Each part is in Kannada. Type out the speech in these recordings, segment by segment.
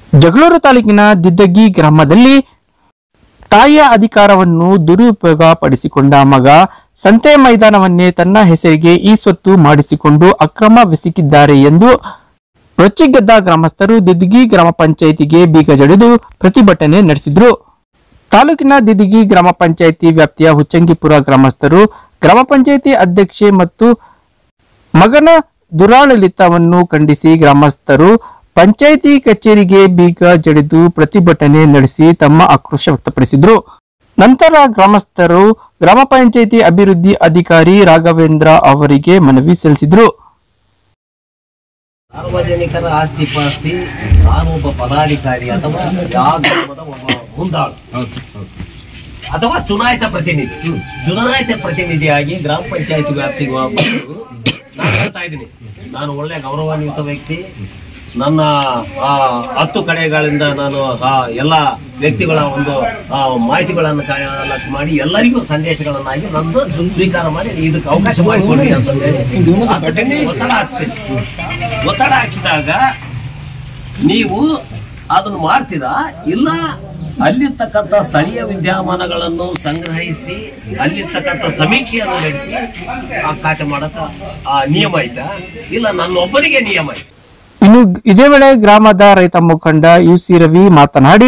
ಜಗಳೂರು ತಾಲೂಕಿನ ದಿದ್ದಗಿ ಗ್ರಾಮದಲ್ಲಿ ತಾಯಿಯ ಅಧಿಕಾರವನ್ನು ದುರುಪಯೋಗ ಪಡಿಸಿಕೊಂಡ ಮಗ ಸಂತೆ ಮೈದಾನವನ್ನೇ ತನ್ನ ಹೆಸರಿಗೆ ಈ ಸ್ವತ್ತು ಮಾಡಿಸಿಕೊಂಡು ಅಕ್ರಮವೆಸಗಿದ್ದಾರೆ ಎಂದು ರೊಚ್ಚಿಗೆದ್ದ ಗ್ರಾಮಸ್ಥರು ದಿದ್ದಿಗಿ ಗ್ರಾಮ ಪಂಚಾಯಿತಿಗೆ ಬೀಗ ಜಡಿದು ಪ್ರತಿಭಟನೆ ನಡೆಸಿದ್ರು ತಾಲೂಕಿನ ದಿದಿಗಿ ಗ್ರಾಮ ಪಂಚಾಯಿತಿ ವ್ಯಾಪ್ತಿಯ ಹುಚ್ಚಂಗಿಪುರ ಗ್ರಾಮಸ್ಥರು ಗ್ರಾಮ ಪಂಚಾಯಿತಿ ಅಧ್ಯಕ್ಷೆ ಮತ್ತು ಮಗನ ದುರಾಡಳಿತವನ್ನು ಖಂಡಿಸಿ ಗ್ರಾಮಸ್ಥರು ಪಂಚಾಯಿತಿ ಕಚೇರಿಗೆ ಬೀಗ ಜಡಿದು ಪ್ರತಿಭಟನೆ ನಡೆಸಿ ತಮ್ಮ ಆಕ್ರೋಶ ವ್ಯಕ್ತಪಡಿಸಿದ್ರು ನಂತರ ಗ್ರಾಮಸ್ಥರು ಗ್ರಾಮ ಪಂಚಾಯಿತಿ ಅಭಿವೃದ್ಧಿ ಅಧಿಕಾರಿ ರಾಘವೇಂದ್ರ ಅವರಿಗೆ ಮನವಿ ಸಲ್ಲಿಸಿದ್ರು ಸಾರ್ವಜನಿಕರ ಆಸ್ತಿ ಪಾಸ್ತಿ ನಾನು ಒಬ್ಬ ಪದಾಧಿಕಾರಿ ಅಥವಾ ಯಾವ ಗ್ರಾಮದ ಒಬ್ಬ ಮುಂದಾಳು ಅಥವಾ ಚುನಾಯಿತ ಪ್ರತಿನಿಧಿ ಚುನಾಯಿತ ಪ್ರತಿನಿಧಿಯಾಗಿ ಗ್ರಾಮ ಪಂಚಾಯತ್ ವ್ಯಾಪ್ತಿಗೆ ಬಂದು ನಾನು ಹೇಳ್ತಾ ಇದ್ದೀನಿ ನಾನು ಒಳ್ಳೆ ಗೌರವಾನ್ವಿತ ವ್ಯಕ್ತಿ ನನ್ನ ಆ, ಹತ್ತು ಕಡೆಗಳಿಂದ ನಾನು ಆ ಎಲ್ಲ ವ್ಯಕ್ತಿಗಳ ಒಂದು ಆ, ಮಾಹಿತಿಗಳನ್ನು ಕಲೆಕ್ಟ್ ಮಾಡಿ ಎಲ್ಲರಿಗೂ ಸಂದೇಶಗಳನ್ನಾಗಿ ನಂದು ಸ್ವೀಕಾರ ಮಾಡಿ ಇದಕ್ಕೆ ಅವಕಾಶ ಮಾಡಿಕೊಡ್ರಿ ಅಂತ ಹೇಳಿ ಅದಕ್ಕೆ ಒತ್ತಡ ಹಾಕ್ತೀನಿ ಒತ್ತಡ ಹಾಕಿಸಿದಾಗ ನೀವು ಅದನ್ನು ಮಾಡ್ತೀರಾ ಇಲ್ಲ ಅಲ್ಲಿರ್ತಕ್ಕಂಥ ಸ್ಥಳೀಯ ವಿದ್ಯಮಾನಗಳನ್ನು ಸಂಗ್ರಹಿಸಿ ಅಲ್ಲಿರ್ತಕ್ಕಂಥ ಸಮೀಕ್ಷೆಯನ್ನು ನಡೆಸಿ ಆ ಖಾತೆ ಮಾಡಕ ಆ ನಿಯಮ ಐತಾ ಇಲ್ಲ ನನ್ನೊಬ್ಬನಿಗೆ ನಿಯಮ ಐತೆ ಇನ್ನು ಇದೇ ವೇಳೆ ಗ್ರಾಮದ ರೈತ ಮುಖಂಡ ಯು ಸಿ ರವಿ ಮಾತನಾಡಿ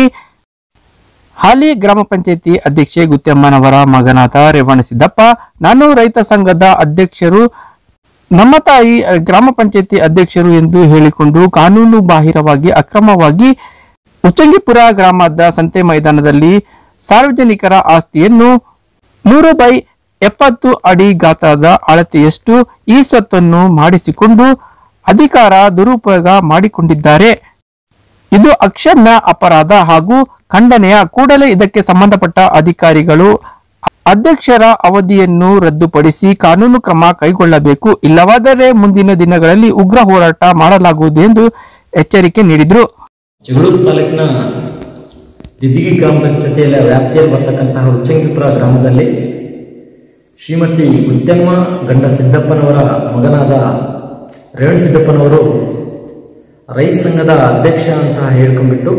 ಹಾಲಿ ಗ್ರಾಮ ಪಂಚಾಯತಿ ಅಧ್ಯಕ್ಷೆ ಗುತ್ತಮ್ಮನವರ ಮಗನಾದ ರೇವಣಸಿದ್ದಪ್ಪ ನಾನು ರೈತ ಸಂಘದ ಅಧ್ಯಕ್ಷರು ನಮ್ಮ ತಾಯಿ ಅಹ್, ಗ್ರಾಮ ಪಂಚಾಯತಿ ಅಧ್ಯಕ್ಷರು ಎಂದು ಹೇಳಿಕೊಂಡು ಕಾನೂನು ಬಾಹಿರವಾಗಿ ಅಕ್ರಮವಾಗಿ ಉಚ್ಚಂಗಿಪುರ ಗ್ರಾಮದ ಸಂತೆ ಮೈದಾನದಲ್ಲಿ ಸಾರ್ವಜನಿಕರ ಆಸ್ತಿಯನ್ನು ನೂರು ಬೈ ಎಪ್ಪತ್ತು ಅಡಿ ಗಾತ್ರದ ಅಳತೆಯಷ್ಟು ಈ ಸ್ವತ್ತನ್ನು ಮಾಡಿಸಿಕೊಂಡು ಅಧಿಕಾರ ದುರುಪಯೋಗ ಮಾಡಿಕೊಂಡಿದ್ದಾರೆ ಇದು ಅಕ್ಷಮ್ಯ ಅಪರಾಧ ಹಾಗೂ ಖಂಡನೆಯ ಕೂಡಲೇ ಇದಕ್ಕೆ ಸಂಬಂಧಪಟ್ಟ ಅಧಿಕಾರಿಗಳು ಅಧ್ಯಕ್ಷರ ಅವಧಿಯನ್ನು ರದ್ದುಪಡಿಸಿ ಕಾನೂನು ಕ್ರಮ ಕೈಗೊಳ್ಳಬೇಕು ಇಲ್ಲವಾದರೆ ಮುಂದಿನ ದಿನಗಳಲ್ಲಿ ಉಗ್ರ ಹೋರಾಟ ಮಾಡಲಾಗುವುದು ಎಂದು ಎಚ್ಚರಿಕೆ ನೀಡಿದರು ಜಗಳೂರು ತಾಲೂಕಿನ ದಿದ್ದಿಗಿ ಗ್ರಾಮ ಪಂಚಾಯತಿಯ ವ್ಯಾಪ್ತಿಯಲ್ಲಿ ಬರ್ತಕ್ಕಂತಹ ಉಚ್ಚಂಗಿಪುರ ಗ್ರಾಮದಲ್ಲಿ ಶ್ರೀಮತಿ ಗುದ್ದಮ್ಮ ಗಂಡ ಸಿದ್ದಪ್ಪನವರ ಮಗನಾದ ರೇವಣ ಸಿದ್ದಪ್ಪನವರು ರೈತ ಸಂಘದ ಅಧ್ಯಕ್ಷ ಅಂತ ಹೇಳ್ಕೊಂಡ್ಬಿಟ್ಟು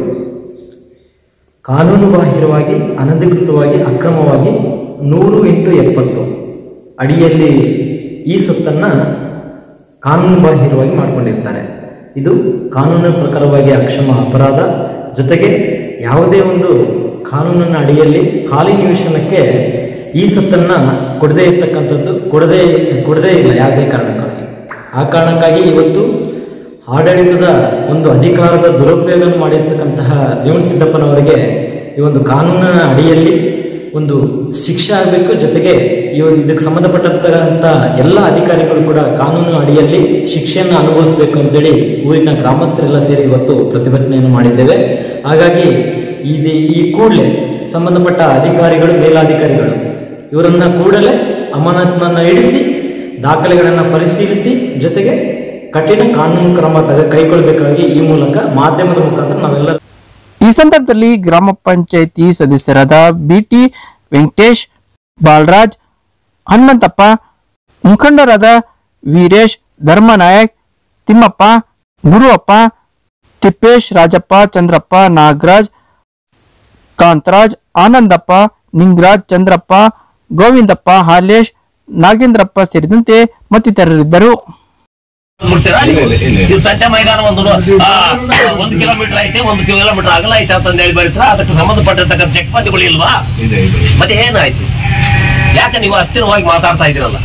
ಕಾನೂನು ಬಾಹಿರವಾಗಿ ಅನಧಿಕೃತವಾಗಿ ಅಕ್ರಮವಾಗಿ ನೂರು ಇಂಟು ಎಪ್ಪತ್ತು ಅಡಿಯಲ್ಲಿ ಈ ಸೊತ್ತನ್ನು ಕಾನೂನು ಬಾಹಿರವಾಗಿ ಮಾಡಿಕೊಂಡಿರ್ತಾರೆ ಇದು ಕಾನೂನಿನ ಪ್ರಕಾರವಾಗಿ ಅಕ್ಷಮ ಅಪರಾಧ ಜೊತೆಗೆ ಯಾವುದೇ ಒಂದು ಕಾನೂನಿನ ಅಡಿಯಲ್ಲಿ ಖಾಲಿ ನಿವೇಶನಕ್ಕೆ ಈ ಸತ್ತನ್ನ ಕೊಡದೇ ಇರ್ತಕ್ಕಂಥದ್ದು ಕೊಡದೇ ಕೊಡದೇ ಇಲ್ಲ ಯಾವುದೇ ಕಾರಣಕ್ಕಾಗಿ ಆ ಕಾರಣಕ್ಕಾಗಿ ಇವತ್ತು ಆಡಳಿತದ ಒಂದು ಅಧಿಕಾರದ ದುರುಪಯೋಗ ಮಾಡಿರ್ತಕ್ಕಂತಹ ರೇವಣ ಸಿದ್ದಪ್ಪನವರಿಗೆ ಈ ಒಂದು ಕಾನೂನಿನ ಅಡಿಯಲ್ಲಿ ಒಂದು ಶಿಕ್ಷೆ ಆಗಬೇಕು ಜೊತೆಗೆ ಈ ಒಂದು ಇದಕ್ಕೆ ಸಂಬಂಧಪಟ್ಟಂತಹ ಎಲ್ಲ ಅಧಿಕಾರಿಗಳು ಕೂಡ ಕಾನೂನು ಅಡಿಯಲ್ಲಿ ಶಿಕ್ಷೆಯನ್ನು ಅನುಭವಿಸಬೇಕು ಅಂತೇಳಿ ಊರಿನ ಗ್ರಾಮಸ್ಥರೆಲ್ಲ ಸೇರಿ ಇವತ್ತು ಪ್ರತಿಭಟನೆಯನ್ನು ಮಾಡಿದ್ದೇವೆ ಹಾಗಾಗಿ ಇದು ಈ ಕೂಡಲೇ ಸಂಬಂಧಪಟ್ಟ ಅಧಿಕಾರಿಗಳು ಮೇಲಾಧಿಕಾರಿಗಳು ಇವರನ್ನ ಕೂಡಲೇ ಅಮಾನತನ್ನ ಇಡಿಸಿ ದಾಖಲೆಗಳನ್ನು ಪರಿಶೀಲಿಸಿ ಜೊತೆಗೆ ಕಠಿಣ ಕಾನೂನು ಕ್ರಮ ತಗ ಕೈಗೊಳ್ಳಬೇಕಾಗಿ ಈ ಮೂಲಕ ಮಾಧ್ಯಮದ ಮುಖಾಂತರ ನಾವೆಲ್ಲ ಈ ಸಂದರ್ಭದಲ್ಲಿ ಗ್ರಾಮ ಪಂಚಾಯಿತಿ ಸದಸ್ಯರಾದ ಬಿಟಿ ವೆಂಕಟೇಶ್ ಬಾಲರಾಜ್ ಹನುಮಂತಪ್ಪ ಮುಖಂಡರಾದ ವೀರೇಶ್ ಧರ್ಮನಾಯಕ್ ತಿಮ್ಮಪ್ಪ ಗುರುವಪ್ಪ ತಿಪ್ಪೇಶ್ ರಾಜಪ್ಪ ಚಂದ್ರಪ್ಪ ನಾಗರಾಜ್ ಕಾಂತರಾಜ್ ಆನಂದಪ್ಪ ನಿಂಗರಾಜ್ ಚಂದ್ರಪ್ಪ ಗೋವಿಂದಪ್ಪ ಹಾಲೇಶ್ ನಾಗೇಂದ್ರಪ್ಪ ಸೇರಿದಂತೆ ಮತ್ತಿತರರಿದ್ದರು ಮುಟ್ತೀರಾ ನೀವು? ಇದು ಸತ್ಯ ಮೈದಾನ ಒಂದು ಆ, ಒಂದು ಕಿಲೋಮೀಟರ್ ಐತೆ ಒಂದು ಕಿಲೋಮೀಟರ್ ಅಗಲ ಐತೆ ಅಂತ ಹೇಳಿ ಬರೀತೀರಾ ಅದಕ್ಕೆ ಸಂಬಂಧಪಟ್ಟಿರ್ತಕ್ಕಂಥ ಚೆಕ್ ಪಾಯಿಂಟ್ಗಳು ಇಲ್ವಾ ಮತ್ತೆ ಏನಾಯ್ತು ಯಾಕೆ ನೀವು ಅಸ್ಥಿರವಾಗಿ ಮಾತಾಡ್ತಾ ಇದ್ದೀರಲ್ಲ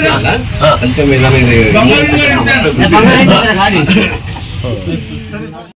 ಹಾ. ಸಂತೆ ಮೈದಾನ ಇದೆ ಬಂಗಾರ ಇದ್ದರೆ ಗಾಡಿ.